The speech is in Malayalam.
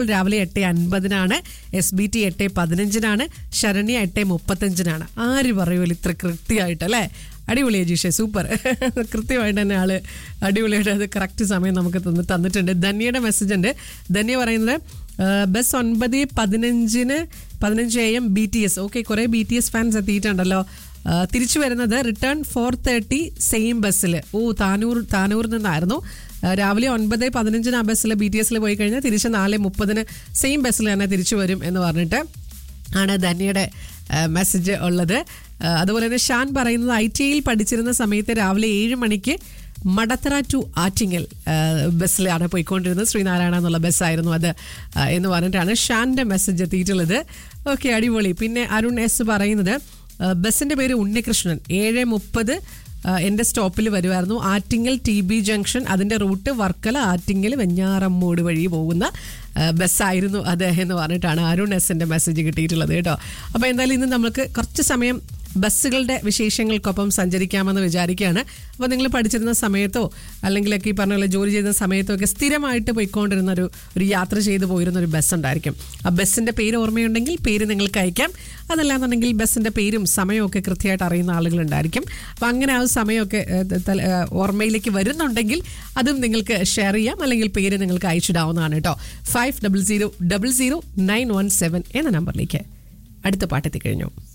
രാവിലെ എട്ട് അൻപതിനാണ് എസ് ബി ടി എട്ട് പതിനഞ്ചിനാണ് ശരണ്യ എട്ട് മുപ്പത്തഞ്ചിനാണ് ആര് പറയുമല്ലോ ഇത്ര കൃത്യമായിട്ട് അല്ലേ അടിപൊളി അജീഷെ സൂപ്പർ കൃത്യമായിട്ട് തന്നെ ആള് അടിപൊളിയായിട്ട് അത് കറക്റ്റ് സമയം നമുക്ക് തന്ന് തന്നിട്ടുണ്ട് ധന്യയുടെ മെസ്സേജ് ഉണ്ട് ധന്യ പറയുന്നത് ആ, ബസ് ഒൻപത് പതിനഞ്ചിന് പതിനഞ്ച് A M B T S okay കുറേ ബി ടി എസ് ഫാൻസ് എത്തിയിട്ടുണ്ടല്ലോ ആ, തിരിച്ചു വരുന്നത് റിട്ടേൺ ഫോർ തേർട്ടി സെയിം ബസ്സിൽ ഓ താനൂർ താനൂരിൽ നിന്നായിരുന്നു ആ, രാവിലെ ഒൻപത് പതിനഞ്ചിന് ആ ബസ്സിൽ ബി ടി എസിൽ പോയി കഴിഞ്ഞാൽ തിരിച്ച് നാല് മുപ്പതിന് സെയിം ബസ്സിൽ തന്നെ തിരിച്ചു വരും എന്ന് പറഞ്ഞിട്ട് ആണ് ധന്യയുടെ മെസ്സേജ് ഉള്ളത് ആ, അതുപോലെ തന്നെ ഷാൻ പറയുന്നത് ഐ ടി ഐയിൽ പഠിച്ചിരുന്ന സമയത്ത് രാവിലെ ഏഴ് മണിക്ക് മടത്തറ ടു ആറ്റിങ്ങൽ ആ, ബസ്സിലാണ് പോയിക്കൊണ്ടിരുന്നത് ശ്രീനാരായണ എന്നുള്ള ബസ്സായിരുന്നു അത് ആ, എന്ന് പറഞ്ഞിട്ടാണ് ഷാൻ്റെ മെസ്സേജ് എത്തിയിട്ടുള്ളത് ഓക്കെ അടിപൊളി പിന്നെ അരുൺ എസ് പറയുന്നത് ആ, ബസ്സിൻ്റെ പേര് ഉണ്ണികൃഷ്ണൻ ഏഴ് മുപ്പത് എൻ്റെ സ്റ്റോപ്പിൽ വരുമായിരുന്നു ആറ്റിങ്ങൽ ടി ബി ജംഗ്ഷൻ അതിൻ്റെ റൂട്ട് വർക്കല ആറ്റിങ്ങൽ വെഞ്ഞാറമ്മൂട് വഴി പോകുന്ന ആ, ബസ്സായിരുന്നു അത് എന്ന് പറഞ്ഞിട്ടാണ് അരുൺ എസിൻ്റെ മെസ്സേജ് കിട്ടിയിട്ടുള്ളത് കേട്ടോ അപ്പോൾ എന്തായാലും ഇന്ന് നമുക്ക് കുറച്ച് സമയം ബസ്സുകളുടെ വിശേഷങ്ങൾക്കൊപ്പം സഞ്ചരിക്കാമെന്ന് വിചാരിക്കുകയാണ് അപ്പോൾ നിങ്ങൾ പഠിച്ചിരുന്ന സമയത്തോ അല്ലെങ്കിലൊക്കെ ഈ പറഞ്ഞ പോലെ ജോലി ചെയ്യുന്ന സമയത്തോ ഒക്കെ സ്ഥിരമായിട്ട് പോയിക്കൊണ്ടിരുന്ന ഒരു ഒരു യാത്ര ചെയ്ത് പോയിരുന്ന ഒരു ബസ് ഉണ്ടായിരിക്കും ആ ബസ്സിൻ്റെ പേര് ഓർമ്മയുണ്ടെങ്കിൽ പേര് നിങ്ങൾക്ക് അയക്കാം അതല്ലാന്നുണ്ടെങ്കിൽ ബസ്സിൻ്റെ പേരും സമയവും ഒക്കെ കൃത്യമായിട്ട് അറിയുന്ന ആളുകളുണ്ടായിരിക്കും അപ്പം അങ്ങനെ ആ ഒരു സമയമൊക്കെ ഏഹ്, തല- ഏഹ്, ഓർമ്മയിലേക്ക് വരുന്നുണ്ടെങ്കിൽ അതും നിങ്ങൾക്ക് ഷെയർ ചെയ്യാം അല്ലെങ്കിൽ പേര് നിങ്ങൾക്ക് അയച്ചിടാവുന്നതാണ് കേട്ടോ five double zero double zero nine one seven എന്ന നമ്പറിലേക്ക് അടുത്ത പാട്ടെത്തി കഴിഞ്ഞു